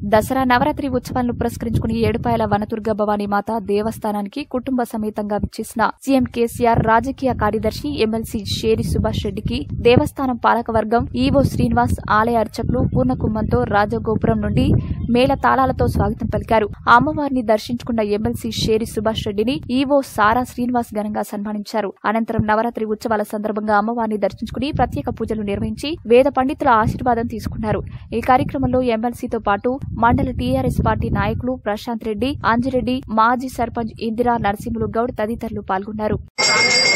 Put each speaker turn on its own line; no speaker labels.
దసరా నవరాత్రి ఉత్సవాలను పురస్కరించుకుని ఏడుపాయల వనదుర్గ భవానీ మాత దేవస్థానానికి కుటుంబ సమేతంగా విచ్చేసిన సీఎం కేసీఆర్ రాజకీయ కార్యదర్శి ఎమ్మెల్సీ షేరి సుభాష్ రెడ్డికి దేవస్థానం పాలకవర్గం ఈవో శ్రీనివాస్ ఆలయ అర్చకులు పూర్ణకుంభంతో రాజగోపురం నుండి మేళ తాళాలతో స్వాగతం పలికారు ఆ అమ్మవారిని దర్శించుకున్న ఎమ్మెల్సీ షేరి సుభాష్ రెడ్డిని ఈవో సారా శ్రీనివాస్ ఘనంగా సన్మానించారు అనంతరం నవరాత్రి ఉత్సవాల సందర్భంగా అమ్మవారిని దర్శించుకుని ప్రత్యేక పూజలు నిర్వహించి వేద పండితుల ఆశీర్వాదం తీసుకున్నారు ఈ కార్యక్రమంలో ఎమ్మెల్సీతో పాటు మండల టీఆర్ఎస్ పార్టీ నాయకులు ప్రశాంత్ రెడ్డి అంజిరెడ్డి మాజీ సర్పంచ్ ఇందిరా నరసింహులు గౌడ్ తదితరులు పాల్గొన్నారు